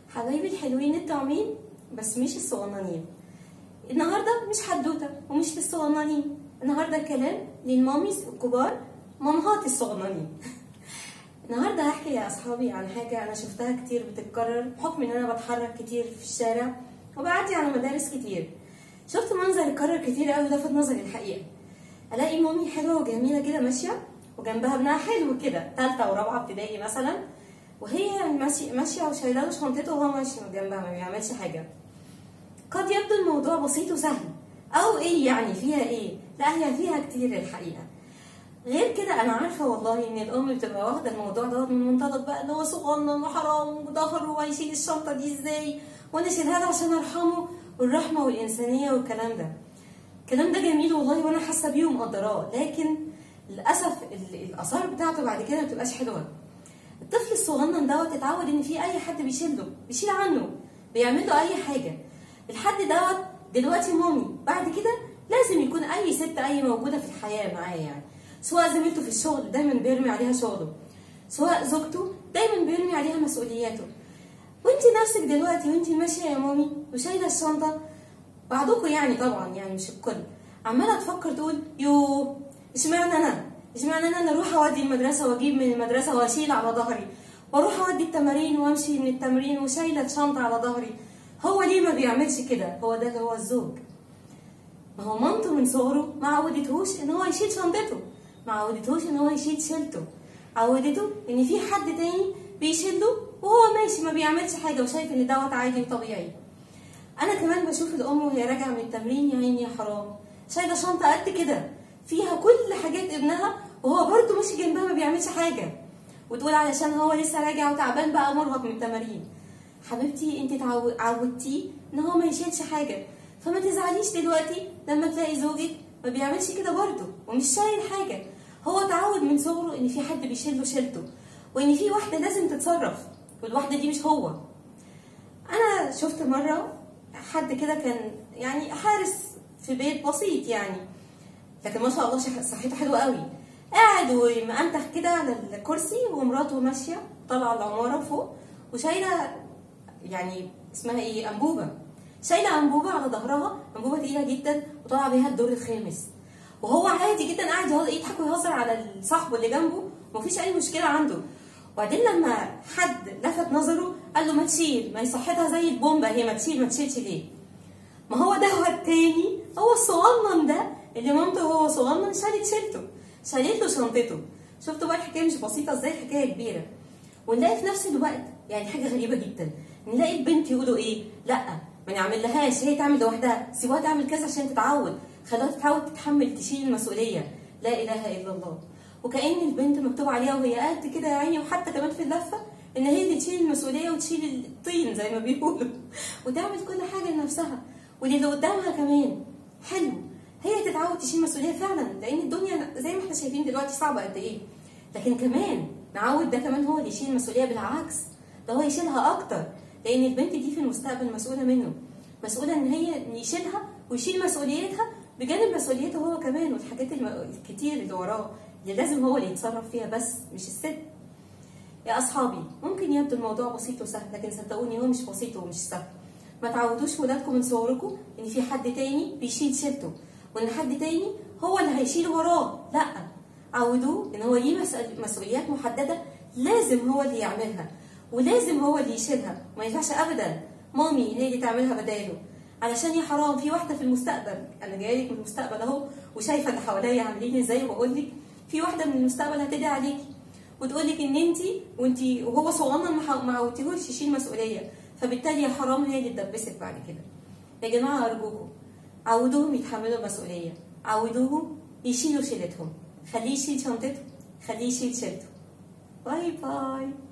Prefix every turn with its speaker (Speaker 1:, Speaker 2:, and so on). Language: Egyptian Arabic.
Speaker 1: حبايبي الحلوين الطعمين بس مش الصغننين النهارده مش حدوته ومش للصغننين النهارده كلام للماميز الكبار مامهات الصغننين النهارده هحكي يا اصحابي عن حاجه انا شفتها كتير بتتكرر بحكم ان انا بتحرك كتير في الشارع وبعدي على مدارس كتير شفت منظر اتكرر كتير قوي لفت نظري الحقيقه الاقي مامي حلوه وجميله كده ماشيه وجنبها ابنها حلو كده تالتة ورابعه ابتدائي مثلا وهي ماشيه ماشيه وشايله له شنطته وهو ماشي جنبها ما بيعملش حاجه قد يبدو الموضوع بسيط وسهل او ايه يعني فيها ايه لا هي فيها كتير الحقيقه غير كده انا عارفه والله ان الام بتبقى واخده الموضوع دوت من منطلق بقى ان هو صغنن وحرام وظهره وهيشيل الشنطه دي ازاي وانا اشيلها له عشان ارحمه والرحمه والانسانيه والكلام ده الكلام ده جميل والله وانا حاسه بيه ومقدراه لكن للاسف ال- الاثار بتاعته بعد كده ما بتبقاش حلوه الطفل الصغنن دوت اتعود ان في اي حد بيشيله بيشيل عنه بيعمل له اي حاجه الحد دوت دلوقتي مامي بعد كده لازم يكون اي ست اي موجوده في الحياه معاه يعني سواء زميلته في الشغل دايما بيرمي عليها شغله سواء زوجته دايما بيرمي عليها مسؤولياته وانت نفسك دلوقتي وانت ماشيه يا مامي وشايله الشنطه بعضكم يعني طبعا يعني مش الكل عماله تفكر تقول يو اشمعنى انا اشمعنى انا اللي اروح اودي المدرسه واجيب من المدرسه واشيل على ظهري واروح اودي التمارين وامشي من التمرين وشايله الشنطه على ظهري هو ليه ما بيعملش كده هو ده اللي هو الزوج ما هو مامته من صغره ما عودتهوش ان هو يشيل شنطته ما عودتهوش ان هو يشيل شيلته عودته ان في حد تاني بيشيله وهو ماشي ما بيعملش حاجه وشايف ان دوت عادي وطبيعي انا كمان بشوف الام وهي راجعه من التمرين يا عيني يا حرام شايله شنطه قد كده فيها كل حاجات ابنها وهو برضه ماشي جنبها ما بيعملش حاجه وتقول علشان هو لسه راجع وتعبان بقى مرهق من التمارين حبيبتي انت تعو- عودتيه ان هو ما يشيلش حاجه فما تزعليش دلوقتي لما تلاقي زوجك ما بيعملش كده برضه ومش شايل حاجه هو اتعود من صغره ان في حد بيشيل له شيلته وان في واحده لازم تتصرف والواحده دي مش هو انا شفت مره حد كده كان يعني حارس في بيت بسيط يعني لكن ما شاء الله شح- صحته حلوه قوي قاعد ومأنتخ كده على الكرسي ومراته ماشيه طالعه العماره فوق وشايله يعني اسمها ايه انبوبه شايله انبوبه على ظهرها انبوبه تقيله جدا وطالعه بيها الدور الخامس وهو عادي جدا قاعد يهز- يضحك ويهزر على صاحبه اللي جنبه ومفيش اي مشكله عنده وبعدين لما حد لفت نظره قال له ما تشيل ما هي صحتها زي البومبه هي ما تشيل ما تشيلش ليه ما هو ده هو التاني هو الصغنن ده اللي مامته وهو صغنن شالت شيلته شالت له شنطته شفتوا بقى الحكايه مش بسيطه ازاي الحكايه كبيره ونلاقي في نفس الوقت يعني حاجه غريبه جدا نلاقي البنت يقولوا ايه لا ما نعمل لهاش هي تعمل لوحدها سيبوها تعمل كذا عشان تتعود خلوها تتعود تتحمل تشيل المسؤوليه لا اله الا الله وكأن البنت مكتوب عليها وهي قد كده يا عيني وحتى كمان في اللفه ان هي اللي تشيل المسؤوليه وتشيل الطين زي ما بيقولوا وتعمل كل حاجه لنفسها واللي قدامها كمان حلو هي تتعود تشيل مسؤوليه فعلا لان الدنيا زي ما احنا شايفين دلوقتي صعبه قد ايه لكن كمان نعود ده كمان هو اللي يشيل المسؤوليه بالعكس ده هو يشيلها اكتر لان البنت دي في المستقبل مسؤوله منه مسؤوله ان هي يشيلها ويشيل مسؤوليتها بجانب مسؤوليته هو كمان والحاجات الم- الكتير اللي وراه اللي لازم هو اللي يتصرف فيها بس مش الست يا اصحابي ممكن يبدو الموضوع بسيط وسهل لكن صدقوني هو مش بسيط ومش سهل ما تعودوش ولادكم من صغركم ان في حد تاني بيشيل شيلته وان حد تاني هو اللي هيشيل وراه لا عودوه ان هو ليه مسؤول- مسؤوليات محدده لازم هو اللي يعملها ولازم هو اللي يشيلها ما ينفعش ابدا مامي هي اللي تعملها بداله علشان يا حرام في واحده في المستقبل انا جايه لك من المستقبل اهو وشايفه اللي حواليا عاملين ازاي وبقول لك في واحده من المستقبل هتدعي عليكي وتقول لك ان انت وانت وهو صغنن ما حا- ما عودتيهوش يشيل مسؤوليه فبالتالي يا حرام هي اللي تدبسك بعد كده يا جماعه ارجوكم عودوهم يتحملوا المسؤوليه عودوهم يشيلوا شيلتهم خليه يشيل شنطته خليه يشيل شيلته باي باي